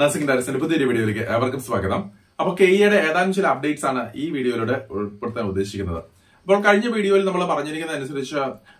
nursing ഡയറക്ടറിന്റെ പുതിയൊരു വീഡിയോയിലേക്ക് ഏവർക്കും സ്വാഗതം അപ്പോൾ കെയ്യുടെ ഏതാനും ചില അപ്ഡേറ്റ്സ് ആണ് ഈ വീഡിയോയിലൂടെ ഉൾപ്പെടുത്താൻ ഉദ്ദേശിക്കുന്നത് അപ്പോൾ കഴിഞ്ഞ വീഡിയോയിൽ നമ്മൾ പറഞ്ഞിരിക്കുന്ന അനുസരിച്ച്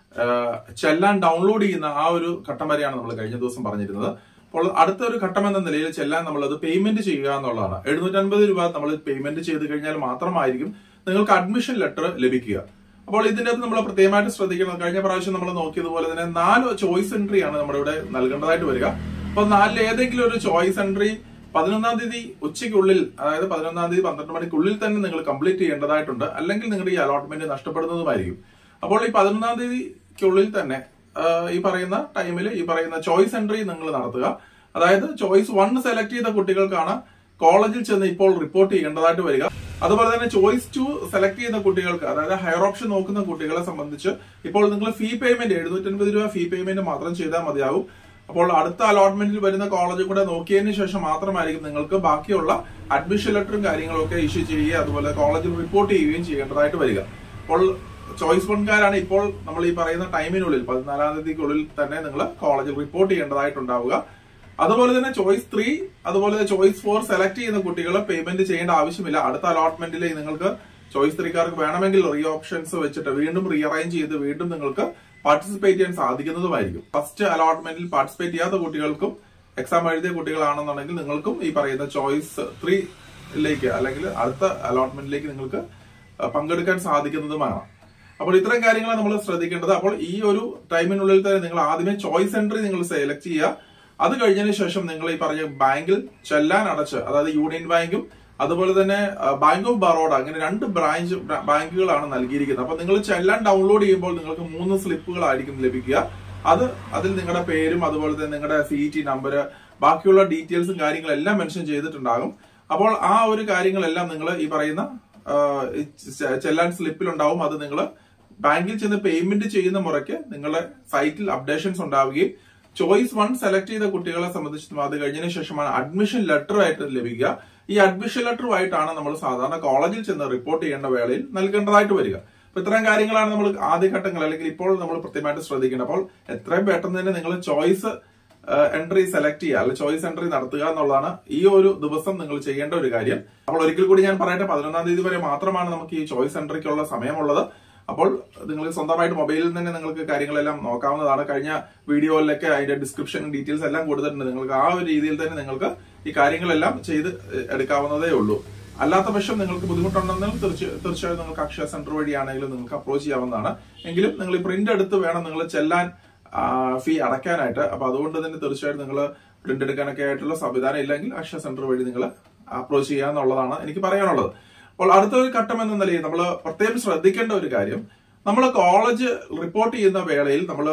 ചെല്ലാൻ ഡൗൺലോഡ് ചെയ്യുന്ന ആ ഒരു ഘട്ടം വരെയാണ് നമ്മൾ കഴിഞ്ഞ ദിവസം പറഞ്ഞിരുന്നത് അപ്പോൾ അടുത്ത ഒരു ഘട്ടം എന്ന നിലയിൽ ചെല്ലാൻ നമ്മളത് പേയ്മെന്റ് ചെയ്യുക എന്നുള്ളതാണ് എഴുന്നൂറ്റൻപത് രൂപ നമ്മൾ പേയ്മെന്റ് ചെയ്ത് കഴിഞ്ഞാൽ മാത്രമായിരിക്കും നിങ്ങൾക്ക് അഡ്മിഷൻ ലെറ്റർ ലഭിക്കുക അപ്പോൾ ഇതിന്റെ അകത്ത് നമ്മൾ പ്രത്യേകമായിട്ട് ശ്രദ്ധിക്കണം കഴിഞ്ഞ പ്രാവശ്യം നമ്മൾ നോക്കിയതുപോലെ തന്നെ നാല് ചോയ്സ് എൻട്രി ആണ് നമ്മുടെ ഇവിടെ നൽകേണ്ടതായിട്ട് വരിക അപ്പൊ നാലിൽ ഏതെങ്കിലും ഒരു ചോയ്സ് എൻട്രി പതിനൊന്നാം തീയതി ഉച്ചയ്ക്കുള്ളിൽ അതായത് പതിനൊന്നാം തീയതി പന്ത്രണ്ട് മണിക്കുള്ളിൽ തന്നെ നിങ്ങൾ കംപ്ലീറ്റ് ചെയ്യേണ്ടതായിട്ടുണ്ട് അല്ലെങ്കിൽ നിങ്ങളുടെ ഈ അലോട്ട്മെന്റ് നഷ്ടപ്പെടുന്നതുമായിരിക്കും അപ്പോൾ ഈ പതിനൊന്നാം തീയതിക്കുള്ളിൽ തന്നെ ആ, ഈ പറയുന്ന ടൈമിൽ ഈ പറയുന്ന ചോയ്സ് എൻട്രി നിങ്ങൾ നടത്തുക അതായത് ചോയ്സ് വൺ സെലക്ട് ചെയ്ത കുട്ടികൾക്കാണ് കോളേജിൽ ചെന്ന് ഇപ്പോൾ റിപ്പോർട്ട് ചെയ്യേണ്ടതായിട്ട് വരിക അതുപോലെ തന്നെ ചോയ്സ് ടു സെലക്ട് ചെയ്യുന്ന കുട്ടികൾക്ക് അതായത് ഹയർ ഓപ്ഷൻ നോക്കുന്ന കുട്ടികളെ സംബന്ധിച്ച് ഇപ്പോൾ നിങ്ങൾ ഫീ പേയ്മെന്റ് എഴുന്നൂറ്റൻപത് രൂപ ഫീ പേയ്മെന്റ് മാത്രം ചെയ്താൽ മതിയാകും അപ്പോൾ അടുത്ത അലോട്ട്മെന്റിൽ വരുന്ന കോളേജ് കൂടെ നോക്കിയതിന് ശേഷം മാത്രമായിരിക്കും നിങ്ങൾക്ക് ബാക്കിയുള്ള അഡ്മിഷൻ ലെറ്ററും കാര്യങ്ങളും ഒക്കെ ഇഷ്യൂ ചെയ്യുകയും അതുപോലെ കോളേജിൽ റിപ്പോർട്ട് ചെയ്യുകയും ചെയ്യേണ്ടതായിട്ട് വരിക അപ്പോൾ ചോയ്സ് വൺകാരാണ് ഇപ്പോൾ നമ്മൾ ഈ പറയുന്ന ടൈമിനുള്ളിൽ പതിനാലാം തീയതിക്കുള്ളിൽ തന്നെ നിങ്ങൾ കോളേജിൽ റിപ്പോർട്ട് ചെയ്യേണ്ടതായിട്ടുണ്ടാവുക അതുപോലെ തന്നെ ചോയ്സ് ത്രീ അതുപോലെ തന്നെ ചോയ്സ് ഫോർ സെലക്ട് ചെയ്യുന്ന കുട്ടികൾ പേയ്മെന്റ് ചെയ്യേണ്ട ആവശ്യമില്ല അടുത്ത അലോട്ട്മെന്റിൽ നിങ്ങൾക്ക് ചോയ്സ് ത്രീക്കാർക്ക് വേണമെങ്കിൽ റീ ഓപ്ഷൻസ് വെച്ചിട്ട് വീണ്ടും റീഅറേഞ്ച് ചെയ്ത് വീണ്ടും നിങ്ങൾക്ക് പാർട്ടിസിപ്പേറ്റ് ചെയ്യാൻ സാധിക്കുന്നതുമായിരിക്കും ഫസ്റ്റ് അലോട്ട്മെന്റിൽ പാർട്ടിസിപ്പേറ്റ് ചെയ്യാത്ത കുട്ടികൾക്കും എക്സാം എഴുതിയ കുട്ടികളാണെന്നുണ്ടെങ്കിൽ നിങ്ങൾക്കും ഈ പറയുന്ന ചോയ്സ് ത്രീയിലേക്ക് അല്ലെങ്കിൽ അടുത്ത അലോട്ട്മെന്റിലേക്ക് നിങ്ങൾക്ക് പങ്കെടുക്കാൻ സാധിക്കുന്നതുമാണ് അപ്പോൾ ഇത്തരം കാര്യങ്ങളാണ് നമ്മൾ ശ്രദ്ധിക്കേണ്ടത് അപ്പോൾ ഈ ഒരു ടൈമിനുള്ളിൽ തന്നെ നിങ്ങൾ ആദ്യമേ ചോയ്സ് എൻട്രി നിങ്ങൾ സെലക്ട് ചെയ്യുക അത് കഴിഞ്ഞതിന് ശേഷം നിങ്ങൾ ഈ പറഞ്ഞ ബാങ്കിൽ ചെല്ലാൻ അടച്ച് അതായത് യൂണിയൻ ബാങ്കും അതുപോലെ തന്നെ ബാങ്ക് ഓഫ് ബറോഡ അങ്ങനെ രണ്ട് ബ്രാഞ്ച് ബാങ്കുകളാണ് നൽകിയിരിക്കുന്നത് അപ്പൊ നിങ്ങൾ ചെല്ലാൻ ഡൗൺലോഡ് ചെയ്യുമ്പോൾ നിങ്ങൾക്ക് മൂന്ന് സ്ലിപ്പുകളായിരിക്കും ലഭിക്കുക അത് അതിൽ നിങ്ങളുടെ പേരും അതുപോലെ തന്നെ നിങ്ങളുടെ സി ടി നമ്പർ ബാക്കിയുള്ള ഡീറ്റെയിൽസും കാര്യങ്ങളെല്ലാം മെൻഷൻ ചെയ്തിട്ടുണ്ടാകും അപ്പോൾ ആ ഒരു കാര്യങ്ങളെല്ലാം നിങ്ങൾ ഈ പറയുന്ന ആ, ഈ ചെ- ചെല്ലാൻ സ്ലിപ്പിലുണ്ടാവും അത് നിങ്ങൾ ബാങ്കിൽ ചെന്ന് പേയ്മെന്റ് ചെയ്യുന്ന മുറയ്ക്ക് നിങ്ങളുടെ സൈറ്റിൽ അപ്ഡേഷൻസ് ഉണ്ടാവുകയും ചോയ്സ് വൺ സെലക്ട് ചെയ്ത കുട്ടികളെ സംബന്ധിച്ചിട്ടും അത് കഴിഞ്ഞതിന് ശേഷമാണ് അഡ്മിഷൻ ലെറ്റർ ആയിട്ട് ലഭിക്കുക ഈ അഡ്മിഷൻ ലെറ്ററുമായിട്ടാണ് നമ്മൾ സാധാരണ കോളേജിൽ ചെന്ന് റിപ്പോർട്ട് ചെയ്യേണ്ട വേളയിൽ നൽകേണ്ടതായിട്ട് വരിക അപ്പൊ ഇത്രയും കാര്യങ്ങളാണ് നമ്മൾ ആദ്യഘട്ടങ്ങൾ അല്ലെങ്കിൽ ഇപ്പോൾ നമ്മൾ കൃത്യമായിട്ട് ശ്രദ്ധിക്കേണ്ടത് അപ്പോൾ എത്രയും പെട്ടെന്ന് തന്നെ നിങ്ങൾ ചോയ്സ് എൻട്രി സെലക്ട് ചെയ്യുക അല്ലെങ്കിൽ ചോയ്സ് എൻട്രി നടത്തുക എന്നുള്ളതാണ് ഈ ഒരു ദിവസം നിങ്ങൾ ചെയ്യേണ്ട ഒരു കാര്യം അപ്പോൾ ഒരിക്കൽ കൂടി ഞാൻ പറയട്ടെ പതിനൊന്നാം തീയതി വരെ മാത്രമാണ് നമുക്ക് ഈ ചോയ്സ് എൻട്രിക്കുള്ള സമയമുള്ളത് അപ്പോൾ നിങ്ങൾ സ്വന്തമായിട്ട് മൊബൈലിൽ തന്നെ നിങ്ങൾക്ക് കാര്യങ്ങളെല്ലാം നോക്കാവുന്നതാണ് കഴിഞ്ഞ വീഡിയോയിലൊക്കെ അതിന്റെ ഡിസ്ക്രിപ്ഷൻ ഡീറ്റെയിൽസ് എല്ലാം കൊടുത്തിട്ടുണ്ട് നിങ്ങൾക്ക് ആ ഒരു രീതിയിൽ തന്നെ നിങ്ങൾക്ക് ഈ കാര്യങ്ങളെല്ലാം ചെയ്ത് എടുക്കാവുന്നതേ ഉള്ളൂ അല്ലാത്ത പക്ഷം നിങ്ങൾക്ക് ബുദ്ധിമുട്ടുണ്ടെങ്കിൽ തീർച്ച തീർച്ചയായും നിങ്ങൾക്ക് അക്ഷയ സെന്റർ വഴിയാണെങ്കിലും നിങ്ങൾക്ക് അപ്രോച്ച് ചെയ്യാവുന്നതാണ് എങ്കിലും നിങ്ങൾ ഈ പ്രിന്റ് എടുത്ത് വേണം നിങ്ങൾ ചെല്ലാൻ ഫീ അടയ്ക്കാനായിട്ട് അപ്പൊ അതുകൊണ്ട് തന്നെ തീർച്ചയായിട്ടും നിങ്ങൾ പ്രിന്റ് എടുക്കാനൊക്കെ ആയിട്ടുള്ള സംവിധാനം ഇല്ലെങ്കിൽ അക്ഷയ സെന്റർ വഴി നിങ്ങൾ അപ്രോച്ച് ചെയ്യാന്നുള്ളതാണ് എനിക്ക് പറയാനുള്ളത് അപ്പോൾ അടുത്ത ഒരു ഘട്ടം എന്ന നിലയിൽ നമ്മൾ പ്രത്യേകം ശ്രദ്ധിക്കേണ്ട ഒരു കാര്യം നമ്മൾ കോളേജ് റിപ്പോർട്ട് ചെയ്യുന്ന വേളയിൽ നമ്മൾ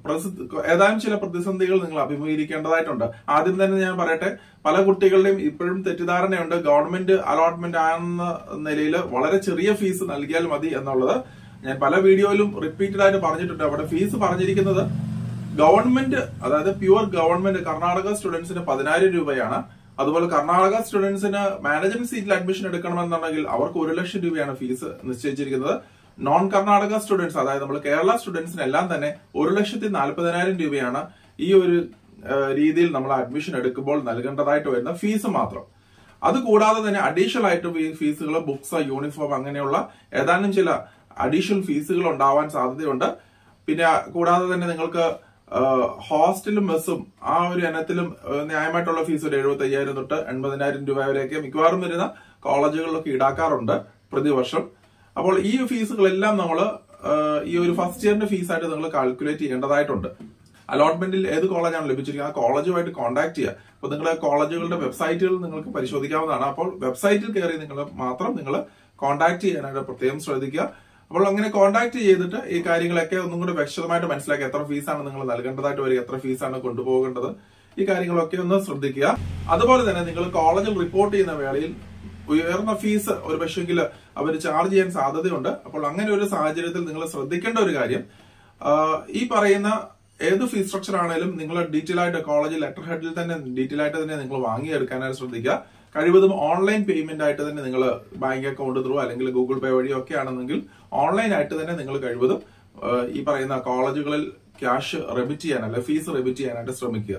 ഏതാനും ചില പ്രതിസന്ധികൾ നിങ്ങൾ അഭിമുഖീകരിക്കേണ്ടതായിട്ടുണ്ട് ആദ്യം തന്നെ ഞാൻ പറയട്ടെ പല കുട്ടികളുടെയും ഇപ്പോഴും തെറ്റിദ്ധാരണയുണ്ട് ഗവൺമെന്റ് അലോട്ട്മെന്റ് ആണെന്ന നിലയിൽ വളരെ ചെറിയ ഫീസ് നൽകിയാൽ മതി എന്നുള്ളത് ഞാൻ പല വീഡിയോയിലും റിപ്പീറ്റഡ് ആയിട്ട് പറഞ്ഞിട്ടുണ്ട് അവിടെ ഫീസ് പറഞ്ഞിരിക്കുന്നത് ഗവൺമെന്റ് അതായത് പ്യുവർ ഗവൺമെന്റ് കർണാടക സ്റ്റുഡൻസിന് പതിനായിരം രൂപയാണ് അതുപോലെ കർണാടക സ്റ്റുഡൻസിന് മാനേജ്മെന്റ് സീറ്റിൽ അഡ്മിഷൻ എടുക്കണമെന്നുണ്ടെങ്കിൽ അവർക്ക് ഒരു ലക്ഷം രൂപയാണ് ഫീസ് നിശ്ചയിച്ചിരിക്കുന്നത് നോൺ കർണാടക സ്റ്റുഡൻസ് അതായത് നമ്മൾ കേരള സ്റ്റുഡൻസിന് എല്ലാം തന്നെ ഒരു ലക്ഷത്തി നാൽപ്പതിനായിരം രൂപയാണ് ഈ ഒരു ആ, രീതിയിൽ നമ്മൾ അഡ്മിഷൻ എടുക്കുമ്പോൾ നൽകേണ്ടതായിട്ട് വരുന്ന ഫീസ് മാത്രം അത് കൂടാതെ തന്നെ അഡീഷണൽ ആയിട്ട് ഫീസുകൾ ബുക്സ് യൂണിഫോം അങ്ങനെയുള്ള ഏതാനും ചില അഡീഷണൽ ഫീസുകൾ ഉണ്ടാവാൻ സാധ്യതയുണ്ട് പിന്നെ കൂടാതെ തന്നെ നിങ്ങൾക്ക് ഹോസ്റ്റലും മെസ്സും ആ ഒരു ഇനത്തിലും ആ, ന്യായമായിട്ടുള്ള ഫീസ് ഒരു എഴുപത്തി അയ്യായിരം തൊട്ട് എൺപതിനായിരം രൂപ വരെയൊക്കെ മിക്കവാറും വരുന്ന കോളേജുകളിലൊക്കെ ഈടാക്കാറുണ്ട് പ്രതിവർഷം അപ്പോൾ ഈ ഫീസുകളെല്ലാം നമ്മൾ ഈ ഒരു ഫസ്റ്റ് ഇയറിന്റെ ഫീസായിട്ട് നിങ്ങൾ കാൽക്കുലേറ്റ് ചെയ്യേണ്ടതായിട്ടുണ്ട് അലോട്ട്മെന്റിൽ ഏത് കോളേജാണ് ലഭിച്ചിരിക്കുന്നത് ആ കോളേജുമായിട്ട് കോൺടാക്ട് ചെയ്യുക അപ്പോൾ നിങ്ങളുടെ കോളേജുകളുടെ വെബ്സൈറ്റുകൾ നിങ്ങൾക്ക് പരിശോധിക്കാവുന്നതാണ് അപ്പോൾ വെബ്സൈറ്റിൽ കയറി നിങ്ങൾ മാത്രം നിങ്ങൾ കോൺടാക്ട് ചെയ്യാനായിട്ട് പ്രത്യേകം ശ്രദ്ധിക്കുക അപ്പോൾ അങ്ങനെ കോൺടാക്ട് ചെയ്തിട്ട് ഈ കാര്യങ്ങളൊക്കെ ഒന്നും കൂടെ വ്യക്തമായിട്ട് മനസ്സിലാക്കി എത്ര ഫീസാണ് നിങ്ങൾ നൽകേണ്ടതായിട്ട് വരിക എത്ര ഫീസാണ് കൊണ്ടുപോകേണ്ടത് ഈ കാര്യങ്ങളൊക്കെ ഒന്ന് ശ്രദ്ധിക്കുക അതുപോലെ തന്നെ നിങ്ങൾ കോളേജിൽ റിപ്പോർട്ട് ചെയ്യുന്ന വേളയിൽ ഉയർന്ന ഫീസ് ഒരു പക്ഷെങ്കിൽ അവർ ചാർജ് ചെയ്യാൻ സാധ്യതയുണ്ട് അപ്പോൾ അങ്ങനെ ഒരു സാഹചര്യത്തിൽ നിങ്ങൾ ശ്രദ്ധിക്കേണ്ട ഒരു കാര്യം ആ, ഈ പറയുന്ന ഏത് ഫീസ് സ്ട്രക്ചർ ആണെങ്കിലും നിങ്ങൾ ഡീറ്റെയിൽ ആയിട്ട് കോളേജ് ലെറ്റർ ഹെഡിൽ തന്നെ ഡീറ്റെയിൽ ആയിട്ട് തന്നെ നിങ്ങൾ വാങ്ങിയെടുക്കാനായിട്ട് ശ്രദ്ധിക്കുക കഴിവതും ഓൺലൈൻ പേയ്മെന്റ് ആയിട്ട് തന്നെ നിങ്ങൾ ബാങ്ക് അക്കൗണ്ട് ത്രൂ അല്ലെങ്കിൽ ഗൂഗിൾ പേ വഴിയോ ഒക്കെ ആണെന്നെങ്കിൽ ഓൺലൈൻ ആയിട്ട് തന്നെ നിങ്ങൾ കഴിവതും ആ, ഈ പറയുന്ന കോളേജുകളിൽ ക്യാഷ് റെബിറ്റ് ചെയ്യാൻ അല്ലെ ഫീസ് റെബിറ്റ് ചെയ്യാനായിട്ട് ശ്രമിക്കുക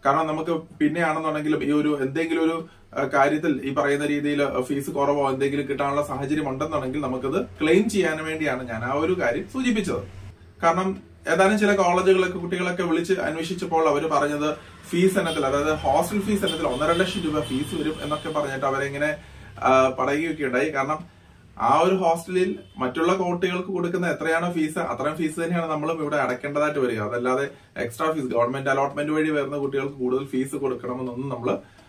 കാരണം നമുക്ക് പിന്നെയാണെന്നുണ്ടെങ്കിലും ഈ ഒരു എന്തെങ്കിലും ഒരു ആ, കാര്യത്തിൽ ഈ പറയുന്ന രീതിയിൽ ഫീസ് കുറവോ എന്തെങ്കിലും കിട്ടാനുള്ള സാഹചര്യം ഉണ്ടെന്നുണ്ടെങ്കിൽ നമുക്കത് ക്ലെയിം ചെയ്യാൻ വേണ്ടിയാണ് ഞാൻ ആ ഒരു കാര്യം സൂചിപ്പിച്ചത് കാരണം ഏതാനും ചില കോളേജുകളൊക്കെ കുട്ടികളൊക്കെ വിളിച്ച് അന്വേഷിച്ചപ്പോൾ അവർ പറഞ്ഞത് ഫീസ് ഇനത്തിൽ അതായത് ഹോസ്റ്റൽ ഫീസ് ഇനത്തിൽ ഒന്നര ലക്ഷം രൂപ ഫീസ് വരും എന്നൊക്കെ പറഞ്ഞിട്ട് അവരെങ്ങനെ ആ, പറയുകയൊക്കെ ഉണ്ടായി കാരണം ആ ഒരു ഹോസ്റ്റലിൽ മറ്റുള്ള കോട്ടികൾക്ക് കൊടുക്കുന്ന എത്രയാണോ ഫീസ് അത്രയും ഫീസ് തന്നെയാണ് നമ്മളും ഇവിടെ അടയ്ക്കേണ്ടതായിട്ട് വരിക അതല്ലാതെ എക്സ്ട്രാ ഫീസ് ഗവൺമെന്റ് അലോട്ട്മെന്റ് വഴി വരുന്ന കുട്ടികൾക്ക് കൂടുതൽ ഫീസ് കൊടുക്കണമെന്നൊന്നും നമ്മൾ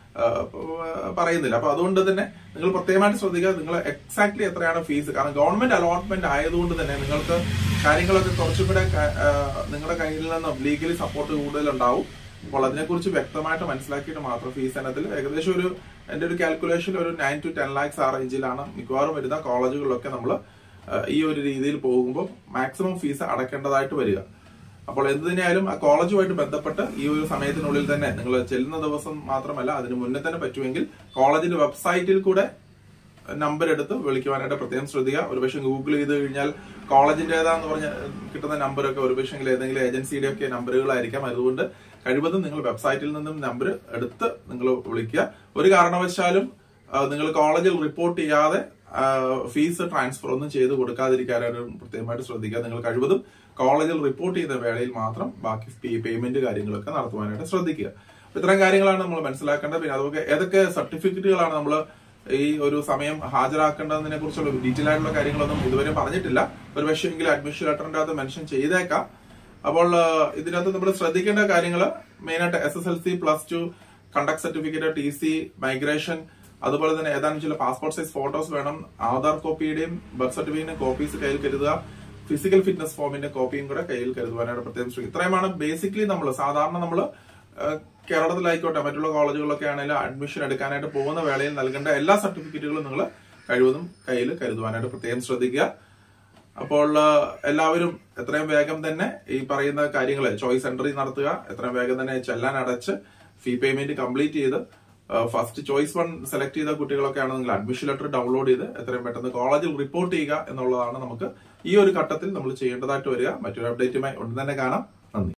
പറയുന്നില്ല അപ്പൊ അതുകൊണ്ട് തന്നെ നിങ്ങൾ പ്രത്യേകമായിട്ട് ശ്രദ്ധിക്കുക നിങ്ങൾ എക്സാക്ട്ലി എത്രയാണ് ഫീസ് കാരണം ഗവൺമെന്റ് അലോട്ട്മെന്റ് ആയതുകൊണ്ട് തന്നെ നിങ്ങൾക്ക് കാര്യങ്ങളൊക്കെ കുറച്ചും കൂടെ ക- ആ, നിങ്ങളുടെ കയ്യിൽ നിന്ന് ലീഗലി സപ്പോർട്ട് കൂടുതൽ ഉണ്ടാവും അപ്പോൾ അതിനെക്കുറിച്ച് വ്യക്തമായിട്ട് മനസ്സിലാക്കിയിട്ട് മാത്രം ഫീസ് ഇനത്തിൽ ഏകദേശം ഒരു എന്റെ ഒരു കാൽക്കുലേഷൻ ഒരു നയൻ ടു ടെൻ ലാക്സ് ആ റേഞ്ചിലാണ് മിക്കവാറും വരുന്ന കോളേജുകളിലൊക്കെ നമ്മൾ ഈ ഒരു രീതിയിൽ പോകുമ്പോൾ മാക്സിമം ഫീസ് അടയ്ക്കേണ്ടതായിട്ട് വരിക അപ്പോൾ എന്ത് തന്നെയായാലും ആ കോളേജുമായിട്ട് ബന്ധപ്പെട്ട് ഈ ഒരു സമയത്തിനുള്ളിൽ തന്നെ നിങ്ങൾ ചെല്ലുന്ന ദിവസം മാത്രമല്ല അതിന് മുന്നേ തന്നെ പറ്റുമെങ്കിൽ കോളേജിന്റെ വെബ്സൈറ്റിൽ കൂടെ നമ്പർ എടുത്ത് വിളിക്കുവാനായിട്ട് പ്രത്യേകം ശ്രദ്ധിക്കുക ഒരുപക്ഷെ ഗൂഗിൾ ചെയ്ത് കഴിഞ്ഞാൽ കോളേജിന്റേതാന്ന് പറഞ്ഞ കിട്ടുന്ന നമ്പറൊക്കെ ഒരുപക്ഷെ ഏതെങ്കിലും ഏജൻസിയുടെ ഒക്കെ നമ്പറുകളായിരിക്കാം അതുകൊണ്ട് കഴിവതും നിങ്ങൾ വെബ്സൈറ്റിൽ നിന്നും നമ്പർ എടുത്ത് നിങ്ങൾ വിളിക്കുക ഒരു കാരണവശാലും ആ, നിങ്ങൾ കോളേജിൽ റിപ്പോർട്ട് ചെയ്യാതെ ഫീസ് ട്രാൻസ്ഫർ ഒന്നും ചെയ്ത് കൊടുക്കാതിരിക്കാനായിട്ട് പ്രത്യേകമായിട്ട് ശ്രദ്ധിക്കുക നിങ്ങൾ കഴിവതും കോളേജിൽ റിപ്പോർട്ട് ചെയ്ത വേളയിൽ മാത്രം ബാക്കി പേയ്മെന്റ് കാര്യങ്ങളൊക്കെ നടത്തുവാനായിട്ട് ശ്രദ്ധിക്കുക അപ്പൊ ഇത്തരം കാര്യങ്ങളാണ് നമ്മൾ മനസ്സിലാക്കേണ്ടത് പിന്നെ അതുപോലെ ഏതൊക്കെ സർട്ടിഫിക്കറ്റുകളാണ് നമ്മൾ ഈ ഒരു സമയം ഹാജരാക്കേണ്ടതിനെ കുറിച്ചുള്ള ഡീറ്റെയിൽ ആയിട്ടുള്ള കാര്യങ്ങളൊന്നും ഇതുവരെ പറഞ്ഞിട്ടില്ല ഒരു പക്ഷേ എങ്കിലും അഡ്മിഷൻ ലെറ്ററിന്റെ അകത്ത് മെൻഷൻ ചെയ്തേക്കാം അപ്പോൾ ആ, ഇതിനകത്ത് നമ്മൾ ശ്രദ്ധിക്കേണ്ട കാര്യങ്ങൾ മെയിനായിട്ട് S S L C plus two conduct certificate T C migration അതുപോലെ തന്നെ ഏതാനും ചില പാസ്പോർട്ട് സൈസ് ഫോട്ടോസ് വേണം ആധാർ കോപ്പിയുടെയും ബർത്ത് സർട്ടിഫിക്കറ്റിന്റെ കോപ്പീസ് കയ്യിൽ കരുതുക ഫിസിക്കൽ ഫിറ്റ്നസ് ഫോമിന്റെ കോപ്പിയും കൂടെ കയ്യിൽ കരുതുവാനായിട്ട് പ്രത്യേകം ശ്രമിക്കുക ഇത്രയുമാണ് ബേസിക്കലി നമ്മൾ സാധാരണ നമ്മൾ കേരളത്തിലായിക്കോട്ടെ മറ്റുള്ള കോളേജുകളൊക്കെ ആണെങ്കിലും അഡ്മിഷൻ എടുക്കാനായിട്ട് പോകുന്ന വേളയിൽ നൽകേണ്ട എല്ലാ സർട്ടിഫിക്കറ്റുകളും നിങ്ങൾ കഴിവതും കയ്യിൽ കരുതുവാനായിട്ട് പ്രത്യേകം ശ്രദ്ധിക്കുക അപ്പോൾ ആ, എല്ലാവരും എത്രയും വേഗം തന്നെ ഈ പറയുന്ന കാര്യങ്ങൾ ചോയ്സ് എൻട്രി നടത്തുക എത്രയും വേഗം തന്നെ ചെല്ലാൻ അടച്ച് ഫീ പേയ്മെന്റ് കംപ്ലീറ്റ് ചെയ്ത് ഫസ്റ്റ് ചോയ്സ് വൺ സെലക്ട് ചെയ്ത കുട്ടികളൊക്കെ ആണെങ്കിൽ അഡ്മിഷൻ ലെറ്റർ ഡൗൺലോഡ് ചെയ്ത് എത്രയും പെട്ടെന്ന് കോളേജിൽ റിപ്പോർട്ട് ചെയ്യുക എന്നുള്ളതാണ് നമുക്ക് ഈ ഒരു ഘട്ടത്തിൽ നമ്മൾ ചെയ്യേണ്ടതായിട്ട് വരിക മറ്റൊരു അപ്ഡേറ്റുമായി ഉടൻ തന്നെ കാണാം നന്ദി